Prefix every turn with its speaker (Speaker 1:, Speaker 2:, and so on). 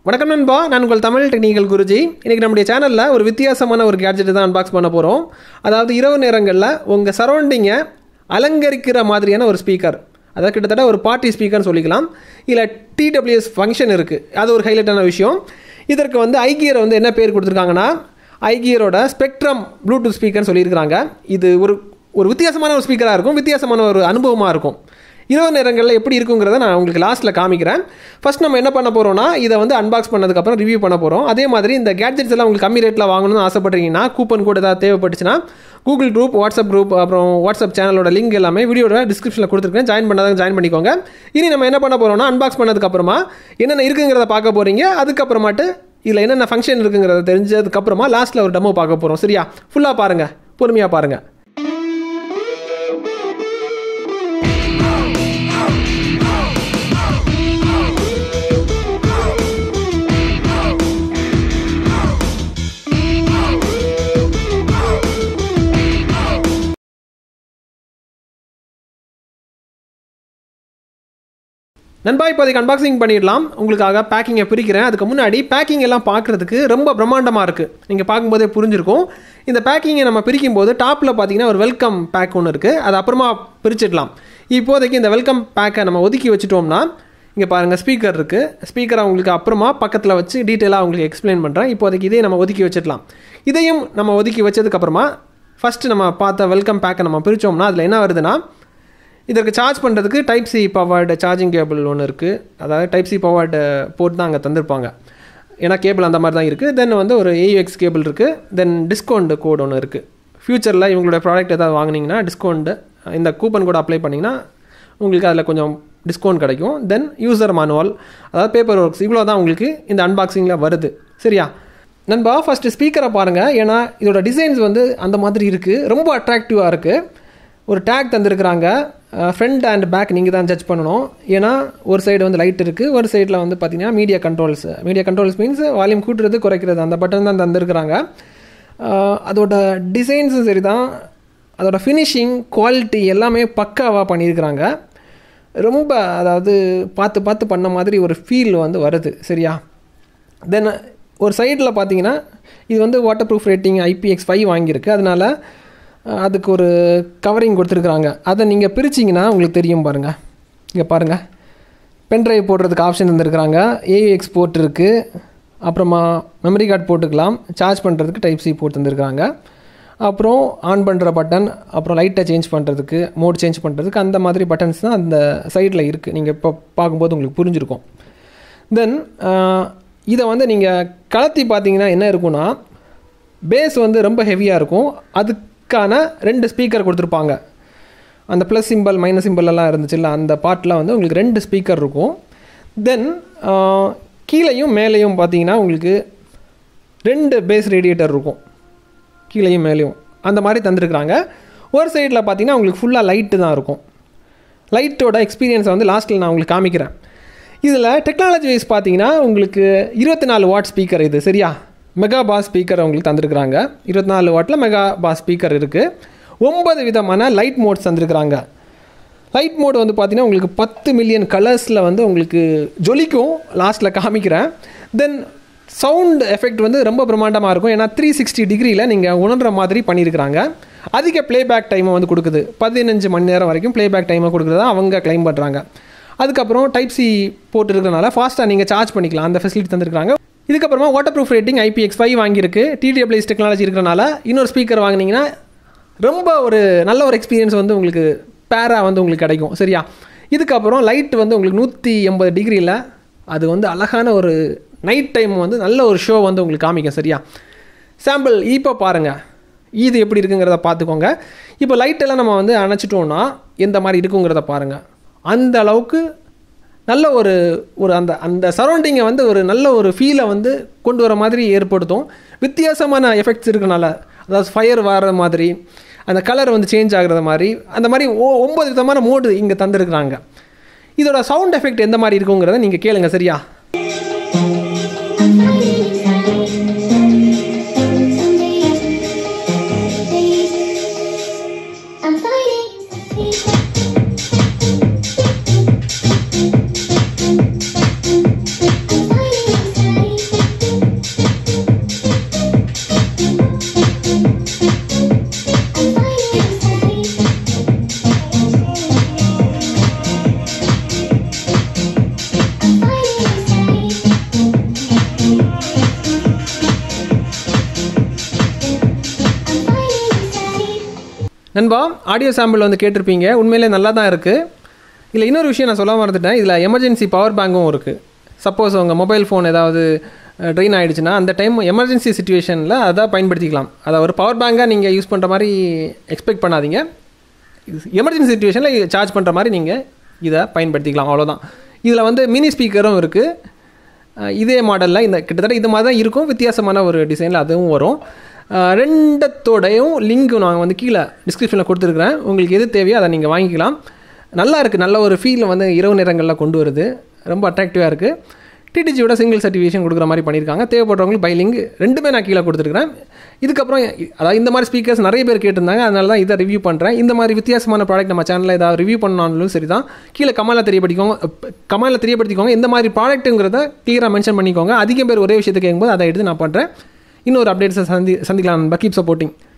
Speaker 1: வணக்கம் நண்பா நான் உங்கள் தமிழ் டெக்னிக்கல் குருஜி இன்றைக்கி நம்முடைய சேனலில் ஒரு வித்தியாசமான ஒரு கேட்ஜெட் தான் அன்பாக்ஸ் பண்ண போகிறோம் அதாவது இரவு நேரங்களில் உங்கள் சரௌண்டிங்கை அலங்கரிக்கிற மாதிரியான ஒரு ஸ்பீக்கர் அதாவது கிட்டத்தட்ட ஒரு பார்ட்டி ஸ்பீக்கர்னு சொல்லிக்கலாம் இல்லை டிடபிள்யூஎஸ் ஃபங்க்ஷன் இருக்குது அது ஒரு ஹைலைட்டான விஷயம் இதற்கு வந்து ஐகியரை வந்து என்ன பேர் கொடுத்துருக்காங்கன்னா ஐகியரோட ஸ்பெக்ட்ரம் ப்ளூடூத் ஸ்பீக்கர்னு சொல்லியிருக்கிறாங்க இது ஒரு ஒரு வித்தியாசமான ஒரு ஸ்பீக்கராக இருக்கும் வித்தியாசமான ஒரு அனுபவமாக இருக்கும் இரவு நேரங்களில் எப்படி இருக்குங்கிறத நான் உங்களுக்கு லாஸ்ட்டில் காமிக்கிறேன் ஃபர்ஸ்ட் நம்ம என்ன பண்ண போகிறோம்னா இதை வந்து அன்பாக்ஸ் பண்ணதுக்கப்புறம் ரிவ்யூ பண்ண போகிறோம் அதே மாதிரி இந்த கேட்ஜெட்ஸ் எல்லாம் உங்களுக்கு கம்மி ரேட்டில் வாங்கணும்னு ஆசைப்படுறீங்கன்னா கூப்பன் கூட ஏதாவது தேவைப்பட்டுச்சுன்னா கூகுள் குரூப் வாட்ஸ்அப் குரூப் அப்புறம் வாட்ஸ்அப் சேனலோட லிங்க் எல்லாமே வீடியோட டிஸ்கிரிப்ஷனில் கொடுத்துருக்கேன் ஜாயின் பண்ணாதான் ஜாயின் பண்ணிக்கோங்க இனி நம்ம என்ன பண்ண போகிறோம்னா அன்பாக்ஸ் பண்ணதுக்கப்புறமா என்னென்ன இருக்குங்கிறத பார்க்க போகிறீங்க அதுக்கப்புறமாட்டு இதில் என்னென்ன ஃபங்க்ஷன் இருக்குங்கிறத தெரிஞ்சதுக்கப்புறமா லாஸ்ட்டில் ஒரு டெமோ பார்க்க போகிறோம் சரியா ஃபுல்லாக பாருங்கள் பொறுமையாக பாருங்கள் நண்பா இப்போதைக்கு அன்பாக்சிங் பண்ணிடலாம் உங்களுக்காக பேக்கிங்கை பிரிக்கிறேன் அதுக்கு முன்னாடி பேக்கிங் எல்லாம் பார்க்குறதுக்கு ரொம்ப பிரம்மாண்டமாக இருக்குது நீங்கள் பார்க்கும்போதே புரிஞ்சிருக்கும் இந்த பேக்கிங்கை நம்ம பிரிக்கும் போது டாப்பில் பார்த்தீங்கன்னா ஒரு வெல்கம் பேக் ஒன்று இருக்குது அது அப்புறமா பிரிச்சிடலாம் இப்போதைக்கு இந்த வெல்கம் பேக்கை நம்ம ஒதுக்கி வச்சுட்டோம்னா இங்கே பாருங்கள் ஸ்பீக்கர் இருக்குது ஸ்பீக்கரை உங்களுக்கு அப்புறமா பக்கத்தில் வச்சு டீட்டெயிலாக உங்களுக்கு எக்ஸ்பிளைன் பண்ணுறேன் இப்போதைக்கு இதே நம்ம ஒதுக்கி வச்சிடலாம் இதையும் நம்ம ஒதுக்கி வச்சதுக்கப்புறமா ஃபஸ்ட்டு நம்ம பார்த்த வெல்கம் பேக்கை நம்ம பிரித்தோம்னா அதில் என்ன வருதுன்னா இதற்கு சார்ஜ் பண்ணுறதுக்கு type C powered charging cable ஒன்று இருக்குது அதாவது டைப் சி பவர்டு போட்டு தான் அங்கே தந்திருப்பாங்க ஏன்னா கேபிள் அந்த மாதிரி தான் இருக்குது தென் வந்து ஒரு ஏயுஎக்ஸ் கேபிள் இருக்குது தென் டிஸ்கவுண்ட் கோட் ஒன்று இருக்குது ஃப்யூச்சரில் இவங்களோட ப்ராடக்ட் ஏதாவது வாங்கினீங்கன்னா டிஸ்கவுண்ட்டு இந்த கூப்பன் கூட அப்ளை பண்ணிங்கன்னா உங்களுக்கு அதில் கொஞ்சம் டிஸ்கவுண்ட் கிடைக்கும் தென் யூசர் மானுவல் அதாவது பேப்பர் ஒர்க்ஸ் இவ்வளோ தான் உங்களுக்கு இந்த அன்பாக்சிங்கில் வருது சரியா நண்பா ஃபஸ்ட்டு ஸ்பீக்கரை பாருங்கள் ஏன்னா இதோட டிசைன்ஸ் வந்து அந்த மாதிரி இருக்குது ரொம்ப அட்ராக்டிவாக இருக்குது ஒரு டேக் தந்திருக்கிறாங்க ஃப்ரண்ட் அண்ட் பேக் நீங்கள் தான் ஜட்ஜ் பண்ணணும் ஏன்னா ஒரு சைடு வந்து லைட் இருக்குது ஒரு சைடில் வந்து பார்த்தீங்கன்னா media controls media controls means volume கூட்டுறது குறைக்கிறது அந்த பட்டன் தான் தந்திருக்கிறாங்க அதோட டிசைன்ஸும் சரி தான் அதோட ஃபினிஷிங் குவாலிட்டி எல்லாமே பக்காவாக பண்ணியிருக்கிறாங்க ரொம்ப அதாவது பார்த்து பார்த்து பண்ண மாதிரி ஒரு ஃபீல் வந்து வருது சரியா தென் ஒரு சைடில் பார்த்தீங்கன்னா இது வந்து waterproof rating IPX five வாங்கியிருக்கு அதனால் அதுக்கு ஒரு கவரிங் கொடுத்துருக்குறாங்க அதை நீங்கள் பிரிச்சிங்கன்னா உங்களுக்கு தெரியும் பாருங்கள் இங்கே பாருங்கள் பென்ட்ரைவ் போடுறதுக்கு ஆப்ஷன் தந்துருக்குறாங்க ஏஎக்ஸ் போர்ட் இருக்குது அப்புறமா மெமரி கார்டு போட்டுக்கலாம் சார்ஜ் பண்ணுறதுக்கு டைப் சி போட்டு தந்துருக்குறாங்க அப்புறம் ஆன் பண்ணுற பட்டன் அப்புறம் லைட்டை சேஞ்ச் பண்ணுறதுக்கு மோட் சேஞ்ச் பண்ணுறதுக்கு அந்த மாதிரி பட்டன்ஸ் தான் அந்த சைடில் இருக்குது நீங்கள் இப்போ பார்க்கும்போது உங்களுக்கு புரிஞ்சிருக்கும் தென் இதை வந்து நீங்கள் கலத்தி பார்த்தீங்கன்னா என்ன இருக்குன்னா பேஸ் வந்து ரொம்ப ஹெவியாக இருக்கும் அதுக்கான ரெண்டு ஸ்பீக்கர் கொடுத்துருப்பாங்க அந்த ப்ளஸ் சிம்பிள் மைனஸ் சிம்பிள் எல்லாம் இருந்துச்சுல்ல அந்த பார்ட்டில் வந்து உங்களுக்கு ரெண்டு ஸ்பீக்கர் இருக்கும் தென் கீழேயும் மேலேயும் பார்த்தீங்கன்னா உங்களுக்கு ரெண்டு பேஸ் ரேடியேட்டர் இருக்கும் கீழேயும் மேலேயும் அந்த மாதிரி தந்துருக்குறாங்க ஒரு சைடில் பார்த்தீங்கன்னா உங்களுக்கு ஃபுல்லாக லைட்டு தான் இருக்கும் லைட்டோட எக்ஸ்பீரியன்ஸை வந்து லாஸ்ட்டில் நான் உங்களுக்கு காமிக்கிறேன் இதில் டெக்னாலஜி வைஸ் பார்த்தீங்கன்னா உங்களுக்கு இருபத்தி நாலு வாட் ஸ்பீக்கர் இது சரியா மெகா பாஸ் ஸ்பீக்கர் உங்களுக்கு தந்திருக்கிறாங்க இருபத்தி நாலு வாட்டில் மெகா பாஸ் ஸ்பீக்கர் இருக்குது ஒன்பது விதமான லைட் மோட்ஸ் தந்திருக்கிறாங்க லைட் மோட் வந்து பார்த்திங்கன்னா உங்களுக்கு பத்து மில்லியன் கலர்ஸில் வந்து உங்களுக்கு ஜொலிக்கும் லாஸ்ட்டில் காமிக்கிறேன் தென் சவுண்ட் எஃபெக்ட் வந்து ரொம்ப பிரம்மாண்டமாக இருக்கும் ஏன்னா த்ரீ சிக்ஸ்டி டிகிரியில் நீங்கள் உணர்கிற மாதிரி பண்ணியிருக்கிறாங்க அதிக ப்ளேபேக் டைமை வந்து கொடுக்குது பதினஞ்சு மணி நேரம் வரைக்கும் ப்ளேபேக் டைமை கொடுக்குறதா அவங்க கிளைம் பண்ணுறாங்க அதுக்கப்புறம் டைப் சி போட்டு இருக்கிறனால ஃபாஸ்ட்டாக நீங்கள் சார்ஜ் பண்ணிக்கலாம் அந்த ஃபெசிலிட்டி தந்துருக்காங்க இதுக்கப்புறமா waterproof rating IPX five வாங்கியிருக்கு டிடிஎப்ளைஸ் டெக்னாலஜி இருக்கிறனால இன்னொரு ஸ்பீக்கர் வாங்கினீங்கன்னா ரொம்ப ஒரு நல்ல ஒரு எக்ஸ்பீரியன்ஸ் வந்து உங்களுக்கு பேராக வந்து உங்களுக்கு கிடைக்கும் சரியா இதுக்கப்புறம் லைட் வந்து உங்களுக்கு நூற்றி எண்பது டிகிரியில் அது வந்து அழகான ஒரு நைட் டைம் வந்து நல்ல ஒரு ஷோ வந்து உங்களுக்கு காமிக்கும் சரியா சாம்பிள் இப்போ பாருங்கள் இது எப்படி இருக்குங்கிறத பார்த்துக்கோங்க இப்போ லைட்டெல்லாம் நம்ம வந்து அணைச்சிட்டோன்னா எந்த மாதிரி இருக்குங்கிறத பாருங்கள் அந்த அளவுக்கு நல்ல ஒரு ஒரு அந்த அந்த சரௌண்டிங்கை வந்து ஒரு நல்ல ஒரு ஃபீலை வந்து கொண்டு வர மாதிரி ஏற்படுத்தும் வித்தியாசமான எஃபெக்ட்ஸ் இருக்கனால அதாவது ஃபயர் வர மாதிரி அந்த கலர் வந்து சேஞ்ச் ஆகுறது மாதிரி அந்த மாதிரி ஓ ஒம்பது விதமான மோடு இங்கே தந்துருக்குறாங்க இதோட சவுண்ட் எஃபெக்ட் எந்த மாதிரி இருக்குங்கிறத நீங்கள் கேளுங்க சரியா
Speaker 2: I'm fighting. I'm fighting.
Speaker 1: நண்பா ஆடியோ சாம்பிள் வந்து கேட்டிருப்பீங்க உண்மையிலே நல்லா தான் இருக்குது இல்லை இன்னொரு விஷயம் நான் சொல்ல மறந்துட்டேன் இதில் எமர்ஜென்சி பவர் பேங்க்கும் இருக்குது சப்போஸ் உங்கள் மொபைல் ஃபோன் ஏதாவது ட்ரெயின் ஆகிடுச்சுன்னா அந்த டைம் எமர்ஜென்சி சுச்சுவேஷனில் அதை பயன்படுத்திக்கலாம் அதை ஒரு பவர் பேங்காக நீங்கள் யூஸ் பண்ணுற மாதிரி எக்ஸ்பெக்ட் பண்ணாதீங்க எமர்ஜென்சி சுச்சுவேஷனில் சார்ஜ் பண்ணுற மாதிரி நீங்கள் இதை பயன்படுத்திக்கலாம் அவ்வளோதான் இதில் வந்து மினி ஸ்பீக்கரும் இருக்குது இதே மாடலில் இந்த கிட்டத்தட்ட இது மாதிரி தான் இருக்கும் வித்தியாசமான ஒரு டிசைனில் அதுவும் வரும் அஹ் ரெண்டத்தோடையும் லிங்க் நான் வந்து கீழே டிஸ்கிரிப்ஷனில் கொடுத்துருக்குறேன் உங்களுக்கு எது தேவையோ அதை நீங்கள் வாங்கிக்கலாம் நல்லா இருக்குது நல்ல ஒரு ஃபீல் வந்து இரவு நேரங்களில் கொண்டு வருது ரொம்ப அட்ராக்டிவாக இருக்குது டிடிஜியோட சிங்கிள் சர்டிஃபிகேஷன் கொடுக்குற மாதிரி பண்ணியிருக்காங்க தேவைப்படுறவங்களுக்கு பை லிங்க் ரெண்டுமே நான் கீழே கொடுத்துருக்குறேன் இதுக்கப்புறம் அதாவது இந்த மாதிரி ஸ்பீக்கர்ஸ் நிறைய பேர் கேட்டிருந்தாங்க அதனால தான் இதை ரிவ்யூ பண்ணுறேன் இந்த மாதிரி வித்தியாசமான ப்ராடக்ட் நம்ம சேனலில் ஏதாவது ரிவ்யூ பண்ணாலும் சரி தான் கீழே கமலில் தெரியப்படுத்திக்கோங்க கமலில் தெரியப்படுத்திக்கோங்க எந்த மாதிரி ப்ராடக்ட்டுங்கிறத கிளியராக மென்ஷன் பண்ணிக்கோங்க அதிகம் பேர் ஒரே விஷயத்தை கேட்கும்போது அதை எடுத்து நான் பண்ணுறேன் இன்னொரு அப்டேட்ஸை சந்தி சந்திக்கலாம் பக்கீப் சப்போர்ட்டிங்